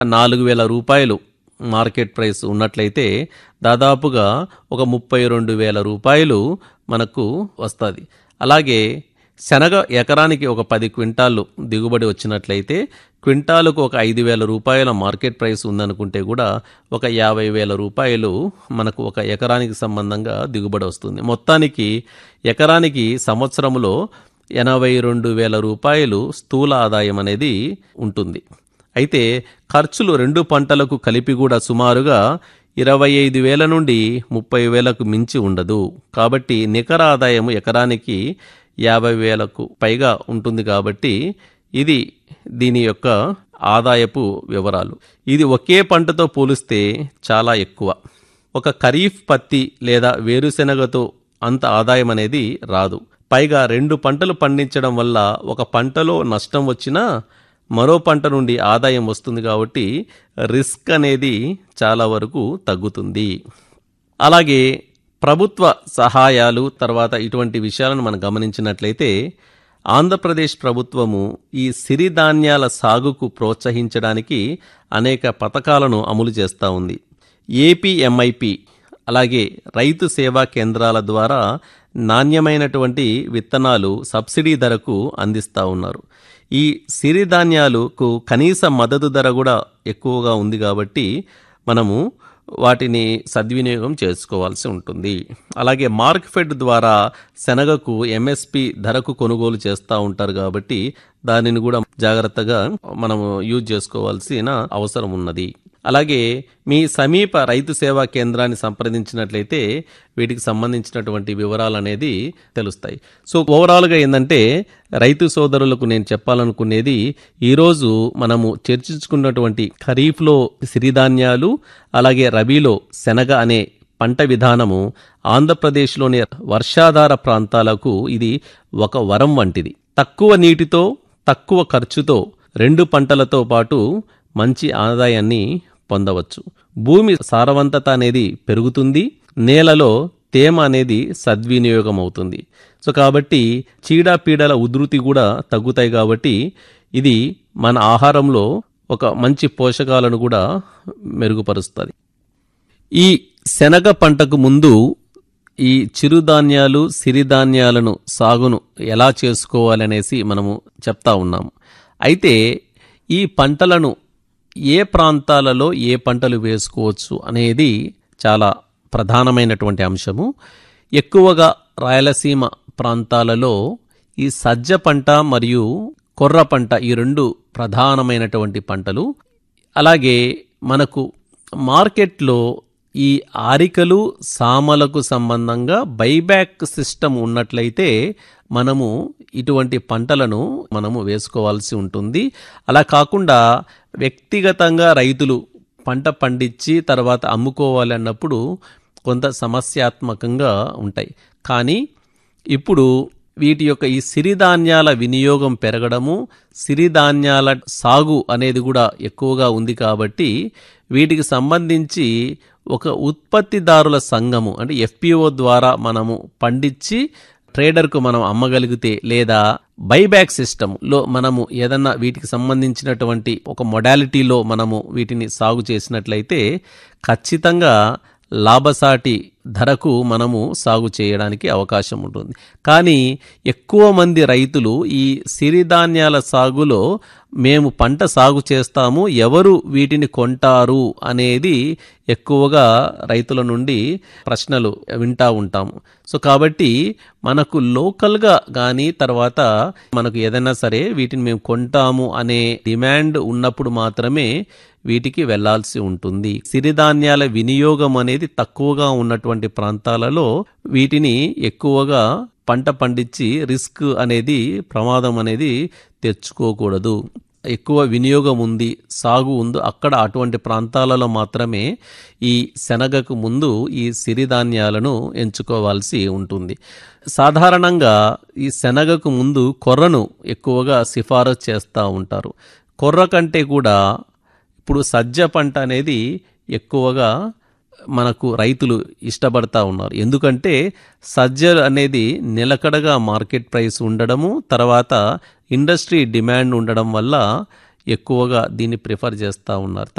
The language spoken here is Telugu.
నాలుగు వేల రూపాయలు మార్కెట్ ప్రైస్ ఉన్నట్లయితే దాదాపుగా ఒక ముప్పై రెండు వేల రూపాయలు మనకు వస్తుంది అలాగే శనగ ఎకరానికి ఒక పది క్వింటాళ్ళు దిగుబడి వచ్చినట్లయితే క్వింటాలకు ఒక ఐదు వేల రూపాయల మార్కెట్ ప్రైస్ ఉందనుకుంటే కూడా ఒక యాభై వేల రూపాయలు మనకు ఒక ఎకరానికి సంబంధంగా దిగుబడి వస్తుంది మొత్తానికి ఎకరానికి సంవత్సరంలో ఎనభై రెండు వేల రూపాయలు స్థూల ఆదాయం అనేది ఉంటుంది అయితే ఖర్చులు రెండు పంటలకు కలిపి కూడా సుమారుగా ఇరవై ఐదు వేల నుండి ముప్పై వేలకు మించి ఉండదు కాబట్టి నికర ఆదాయం ఎకరానికి యాభై వేలకు పైగా ఉంటుంది కాబట్టి ఇది దీని యొక్క ఆదాయపు వివరాలు ఇది ఒకే పంటతో పోలిస్తే చాలా ఎక్కువ ఒక ఖరీఫ్ పత్తి లేదా వేరుశెనగతో అంత ఆదాయం అనేది రాదు పైగా రెండు పంటలు పండించడం వల్ల ఒక పంటలో నష్టం వచ్చినా మరో పంట నుండి ఆదాయం వస్తుంది కాబట్టి రిస్క్ అనేది చాలా వరకు తగ్గుతుంది అలాగే ప్రభుత్వ సహాయాలు తర్వాత ఇటువంటి విషయాలను మనం గమనించినట్లయితే ఆంధ్రప్రదేశ్ ప్రభుత్వము ఈ సిరిధాన్యాల సాగుకు ప్రోత్సహించడానికి అనేక పథకాలను అమలు చేస్తూ ఉంది ఏపీఎంఐపి అలాగే రైతు సేవా కేంద్రాల ద్వారా నాణ్యమైనటువంటి విత్తనాలు సబ్సిడీ ధరకు అందిస్తూ ఉన్నారు ఈ సిరిధాన్యాలకు కనీస మద్దతు ధర కూడా ఎక్కువగా ఉంది కాబట్టి మనము వాటిని సద్వినియోగం చేసుకోవాల్సి ఉంటుంది అలాగే మార్క్ఫెడ్ ద్వారా శనగకు ఎంఎస్పి ధరకు కొనుగోలు చేస్తూ ఉంటారు కాబట్టి దానిని కూడా జాగ్రత్తగా మనము యూజ్ చేసుకోవాల్సిన అవసరం ఉన్నది అలాగే మీ సమీప రైతు సేవా కేంద్రాన్ని సంప్రదించినట్లయితే వీటికి సంబంధించినటువంటి వివరాలు అనేది తెలుస్తాయి సో ఓవరాల్గా ఏంటంటే రైతు సోదరులకు నేను చెప్పాలనుకునేది ఈరోజు మనము చర్చించుకున్నటువంటి ఖరీఫ్లో సిరిధాన్యాలు అలాగే రబీలో శనగ అనే పంట విధానము ఆంధ్రప్రదేశ్లోని వర్షాధార ప్రాంతాలకు ఇది ఒక వరం వంటిది తక్కువ నీటితో తక్కువ ఖర్చుతో రెండు పంటలతో పాటు మంచి ఆదాయాన్ని పొందవచ్చు భూమి సారవంతత అనేది పెరుగుతుంది నేలలో తేమ అనేది సద్వినియోగం అవుతుంది సో కాబట్టి చీడపీడల ఉధృతి కూడా తగ్గుతాయి కాబట్టి ఇది మన ఆహారంలో ఒక మంచి పోషకాలను కూడా మెరుగుపరుస్తుంది ఈ శనగ పంటకు ముందు ఈ చిరుధాన్యాలు సిరిధాన్యాలను సాగును ఎలా చేసుకోవాలనేసి మనము చెప్తా ఉన్నాము అయితే ఈ పంటలను ఏ ప్రాంతాలలో ఏ పంటలు వేసుకోవచ్చు అనేది చాలా ప్రధానమైనటువంటి అంశము ఎక్కువగా రాయలసీమ ప్రాంతాలలో ఈ సజ్జ పంట మరియు కొర్ర పంట ఈ రెండు ప్రధానమైనటువంటి పంటలు అలాగే మనకు మార్కెట్లో ఈ ఆరికలు సామలకు సంబంధంగా బైబ్యాక్ సిస్టమ్ ఉన్నట్లయితే మనము ఇటువంటి పంటలను మనము వేసుకోవాల్సి ఉంటుంది అలా కాకుండా వ్యక్తిగతంగా రైతులు పంట పండించి తర్వాత అమ్ముకోవాలి అన్నప్పుడు కొంత సమస్యాత్మకంగా ఉంటాయి కానీ ఇప్పుడు వీటి యొక్క ఈ సిరిధాన్యాల వినియోగం పెరగడము సిరిధాన్యాల సాగు అనేది కూడా ఎక్కువగా ఉంది కాబట్టి వీటికి సంబంధించి ఒక ఉత్పత్తిదారుల సంఘము అంటే ఎఫ్పిఓ ద్వారా మనము పండించి ట్రేడర్కు మనం అమ్మగలిగితే లేదా బైబ్యాక్ సిస్టంలో మనము ఏదన్నా వీటికి సంబంధించినటువంటి ఒక మొడాలిటీలో మనము వీటిని సాగు చేసినట్లయితే ఖచ్చితంగా లాభసాటి ధరకు మనము సాగు చేయడానికి అవకాశం ఉంటుంది కానీ ఎక్కువ మంది రైతులు ఈ సిరిధాన్యాల సాగులో మేము పంట సాగు చేస్తాము ఎవరు వీటిని కొంటారు అనేది ఎక్కువగా రైతుల నుండి ప్రశ్నలు వింటా ఉంటాము సో కాబట్టి మనకు లోకల్గా కానీ తర్వాత మనకు ఏదైనా సరే వీటిని మేము కొంటాము అనే డిమాండ్ ఉన్నప్పుడు మాత్రమే వీటికి వెళ్లాల్సి ఉంటుంది సిరిధాన్యాల వినియోగం అనేది తక్కువగా ఉన్నటువంటి ప్రాంతాలలో వీటిని ఎక్కువగా పంట పండించి రిస్క్ అనేది ప్రమాదం అనేది తెచ్చుకోకూడదు ఎక్కువ వినియోగం ఉంది సాగు ఉంది అక్కడ అటువంటి ప్రాంతాలలో మాత్రమే ఈ శనగకు ముందు ఈ సిరిధాన్యాలను ఎంచుకోవాల్సి ఉంటుంది సాధారణంగా ఈ శనగకు ముందు కొర్రను ఎక్కువగా సిఫారసు చేస్తూ ఉంటారు కొర్ర కంటే కూడా ఇప్పుడు సజ్జ పంట అనేది ఎక్కువగా మనకు రైతులు ఇష్టపడతా ఉన్నారు ఎందుకంటే సజ్జ అనేది నిలకడగా మార్కెట్ ప్రైస్ ఉండడము తర్వాత ఇండస్ట్రీ డిమాండ్ ఉండడం వల్ల ఎక్కువగా దీన్ని ప్రిఫర్ చేస్తూ ఉన్నారు